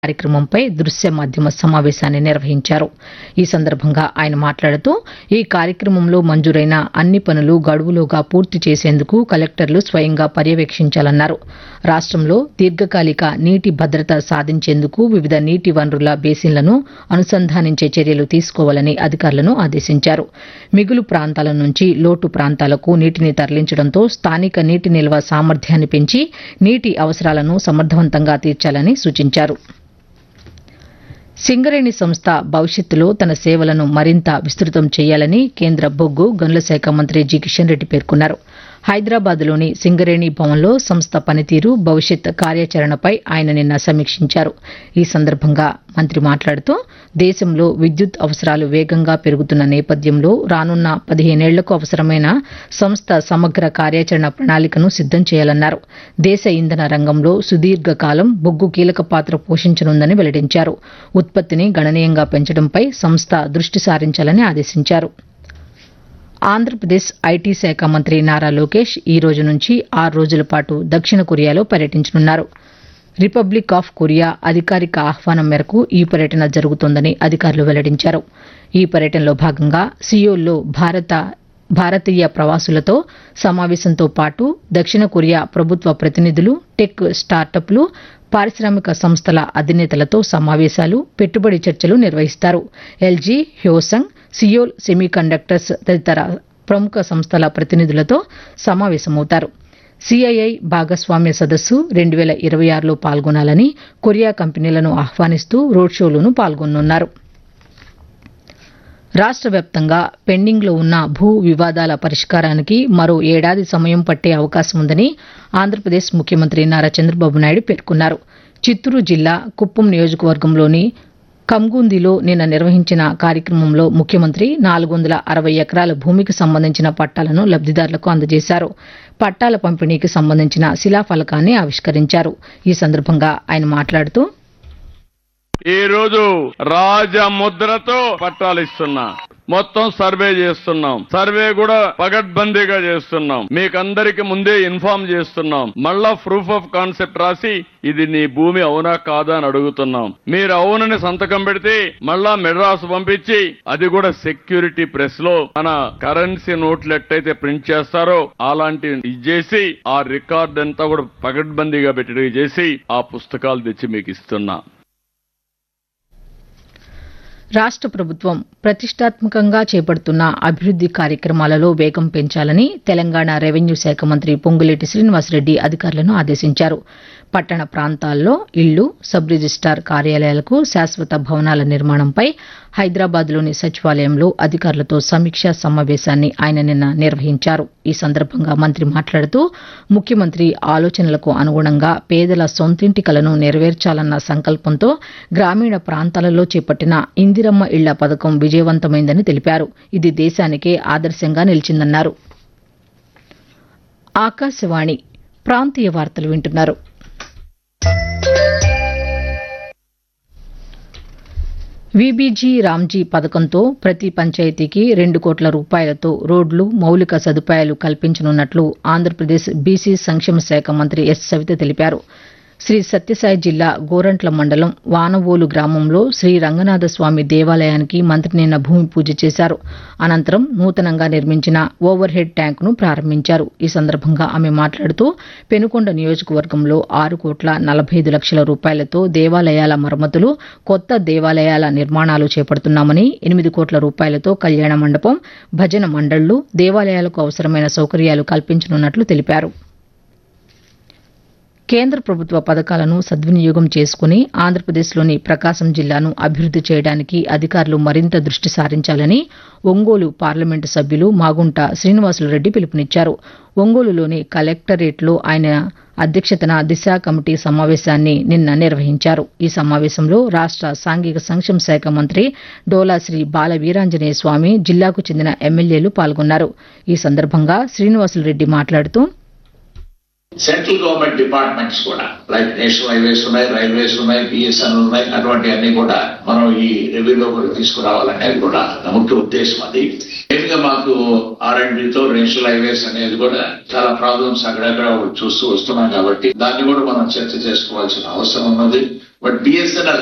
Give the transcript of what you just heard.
కార్యక్రమంపై దృశ్య మాధ్యమ సమావేశాన్ని నిర్వహించారు ఈ సందర్భంగా ఆయన మాట్లాడుతూ ఈ కార్యక్రమంలో మంజూరైన అన్ని పనులు గడువులోగా పూర్తి చేసేందుకు కలెక్టర్లు స్వయంగా పర్యవేక్షించాలన్నారు రాష్టంలో దీర్ఘకాలిక నీటి భద్రత సాధించేందుకు వివిధ నీటి వనరుల బేసిన్లను అనుసంధానించే చర్యలు తీసుకోవాలని అధికారులను ఆదేశించారు మిగులు ప్రాంతాల నుంచి లోటు ప్రాంతాలకు నీటిని తరలించడంతో స్థానిక నీటి నిల్వ సామర్థ్యాన్ని పెంచి నీటి అవసరాలను సమర్థవంతంగా తీర్చాలని సూచించారు సింగరేణి సంస్థ భవిష్యత్తులో తన సేవలను మరింత విస్తృతం చేయాలని కేంద్ర బొగ్గు గనుల శాఖ మంత్రి జి కిషన్ రెడ్డి పేర్కొన్నారు హైదరాబాద్లోని సింగరేణి భవన్లో సంస్థ పనితీరు భవిష్యత్ కార్యాచరణపై ఆయన నిన్న సమీక్షించారు ఈ సందర్భంగా మంత్రి మాట్లాడుతూ దేశంలో విద్యుత్ అవసరాలు వేగంగా పెరుగుతున్న నేపథ్యంలో రానున్న పదిహేనేళ్లకు అవసరమైన సంస్థ సమగ్ర కార్యాచరణ ప్రణాళికను సిద్దం చేయాలన్నారు దేశ ఇంధన రంగంలో సుదీర్ఘకాలం బొగ్గు కీలక పాత్ర పోషించనుందని వెల్లడించారు ఉత్పత్తిని గణనీయంగా పెంచడంపై సంస్థ దృష్టి సారించాలని ఆదేశించారు ఆంధ్రప్రదేశ్ ఐటీ శాఖ మంత్రి నారా లోకేష్ ఈ రోజు నుంచి ఆరు రోజుల పాటు దక్షిణ కొరియాలో పర్యటించనున్నారు రిపబ్లిక్ ఆఫ్ కొరియా అధికారిక ఆహ్వానం మేరకు ఈ పర్యటన జరుగుతోందని అధికారులు వెల్లడించారు ఈ పర్యటనలో భాగంగా సియోల్లో భారత భారతీయ ప్రవాసులతో సమావేశంతో పాటు దక్షిణ కొరియా ప్రభుత్వ ప్రతినిధులు టెక్ స్టార్టప్లు పారిశ్రామిక సంస్థల అధినేతలతో సమావేశాలు పెట్టుబడి చర్చలు నిర్వహిస్తారు ఎల్జీ హ్యోసంగ్ సియోల్ సెమీకండక్టర్స్ తదితర ప్రముఖ సంస్థల ప్రతినిధులతో సమావేశమవుతారు సిఐఐ భాగస్వామ్య సదస్సు రెండు వేల ఇరవై ఆరులో పాల్గొనాలని కొరియా కంపెనీలను ఆహ్వానిస్తూ రోడ్ షోలోనూ పాల్గొనున్నారు రాష్ట్ర వ్యాప్తంగా పెండింగ్లో ఉన్న భూ వివాదాల పరిష్కారానికి మరో ఏడాది సమయం పట్టే అవకాశం ఉందని ఆంధ్రప్రదేశ్ ముఖ్యమంత్రి నారా చంద్రబాబు నాయుడు పేర్కొన్నారు చిత్తూరు జిల్లా కుప్పం నియోజకవర్గంలోని కంగుందిలో నిన్న నిర్వహించిన కార్యక్రమంలో ముఖ్యమంత్రి నాలుగు వందల అరవై ఎకరాల భూమికి సంబంధించిన పట్టాలను లబ్దిదారులకు అందజేశారు పట్టాల పంపిణీకి సంబంధించిన శిలాఫలకాన్ని ఆవిష్కరించారు ఈ సందర్భంగా ఆయన మాట్లాడుతూ ఈ రోజు రాజముద్రతో పట్టాలు ఇస్తున్నా మొత్తం సర్వే చేస్తున్నాం సర్వే కూడా పగడ్బందీగా చేస్తున్నాం మీకందరికి ముందే ఇన్ఫార్మ్ చేస్తున్నాం మళ్ళా ప్రూఫ్ ఆఫ్ కాన్సెప్ట్ రాసి ఇది నీ భూమి అవునా కాదా అని అడుగుతున్నాం మీరు అవునని సంతకం పెడితే మళ్ళా మెడ్రాస్ పంపించి అది కూడా సెక్యూరిటీ ప్రెస్ లో మన కరెన్సీ నోట్లు ఎట్టయితే ప్రింట్ చేస్తారో అలాంటి ఇది చేసి ఆ రికార్డ్ అంతా కూడా పగడ్బందీగా పెట్టి చేసి ఆ పుస్తకాలు తెచ్చి మీకు ఇస్తున్నా రాష్ట్ర ప్రభుత్వం ప్రతిష్టాత్మకంగా చేపడుతున్న అభివృద్ది కార్యక్రమాలలో వేగం పెంచాలని తెలంగాణ రెవెన్యూ శాఖ మంత్రి పొంగులేటి శ్రీనివాసరెడ్డి అధికారులను ఆదేశించారు పట్టణ ప్రాంతాల్లో ఇళ్లు సబ్ రిజిస్టార్ కార్యాలయాలకు శాశ్వత భవనాల నిర్మాణంపై హైదరాబాద్లోని సచివాలయంలో అధికారులతో సమీక్షా సమావేశాన్ని ఆయన నిన్న నిర్వహించారు ఈ సందర్భంగా మంత్రి మాట్లాడుతూ ముఖ్యమంత్రి ఆలోచనలకు అనుగుణంగా పేదల సొంతింటి కలను నెరవేర్చాలన్న సంకల్పంతో గ్రామీణ ప్రాంతాలలో చేపట్టిన ఇందిరమ్మ ఇళ్ల పథకం విజయవంతమైందని తెలిపారు ఇది దేశానికే ఆదర్శంగా నిలిచిందన్నారు ఆకాశవాణి ప్రాంతీయ వార్తలు వింటున్నారు వీబీజీ రామ్జీ పథకంతో ప్రతి పంచాయతీకి రెండు కోట్ల రూపాయలతో రోడ్లు మౌలిక సదుపాయాలు కల్పించనున్నట్లు ఆంధ్రప్రదేశ్ బీసీ సంక్షేమ శాఖ మంత్రి ఎస్ సవిత తెలిపారు శ్రీ సత్యసాయి జిల్లా గోరంట్ల మండలం వానవోలు గ్రామంలో శ్రీ రంగనాథ స్వామి దేవాలయానికి మంత్రి నిన్న భూమి పూజ చేశారు అనంతరం నూతనంగా నిర్మించిన ఓవర్ హెడ్ ట్యాంకును ప్రారంభించారు ఈ సందర్భంగా ఆమె మాట్లాడుతూ పెనుకొండ నియోజకవర్గంలో ఆరు కోట్ల నలభై ఐదు లక్షల రూపాయలతో దేవాలయాల మరమ్మతులు కొత్త దేవాలయాల నిర్మాణాలు చేపడుతున్నామని ఎనిమిది కోట్ల రూపాయలతో కళ్యాణ మండపం భజన మండళ్లు దేవాలయాలకు అవసరమైన సౌకర్యాలు కల్పించనున్నట్లు తెలిపారు కేంద్ర ప్రభుత్వ పథకాలను సద్వినియోగం చేసుకుని ఆంధ్రప్రదేశ్లోని ప్రకాశం జిల్లాను అభివృద్ది చేయడానికి అధికారులు మరింత దృష్టి సారించాలని ఒంగోలు పార్లమెంటు సభ్యులు మాగుంట శ్రీనివాసులరెడ్డి పిలుపునిచ్చారు ఒంగోలులోని కలెక్టరేట్లో ఆయన అధ్యక్షతన దిశ కమిటీ సమావేశాన్ని నిన్న నిర్వహించారు ఈ సమావేశంలో రాష్ట సాంఘిక సంక్షేమ శాఖ మంత్రి డోలా శ్రీ బాల వీరాంజనేయ స్వామి జిల్లాకు చెందిన ఎమ్మెల్యేలు పాల్గొన్నారు ఈ సందర్భంగా శ్రీనివాసులరెడ్డి మాట్లాడుతూ సెంట్రల్ గవర్నమెంట్ డిపార్ట్మెంట్స్ కూడా లైక్ నేషనల్ హైవేస్ ఉన్నాయి రైల్వేస్ ఉన్నాయి బిఎస్ఎన్ఎల్ ఉన్నాయి అటువంటి అన్ని కూడా మనం ఈ రెవెన్యూ కూడా తీసుకురావాలనేది కూడా నా ముఖ్య ఉద్దేశం అది మెయిన్ గా మాకు ఆర్ అండ్ తో నేషనల్ హైవేస్ అనేది కూడా చాలా ప్రాబ్లమ్స్ అక్కడక్కడ చూస్తూ వస్తున్నాం కాబట్టి దాన్ని కూడా మనం చర్చ చేసుకోవాల్సిన అవసరం ఉన్నది బట్ బిఎస్ఎన్ఎల్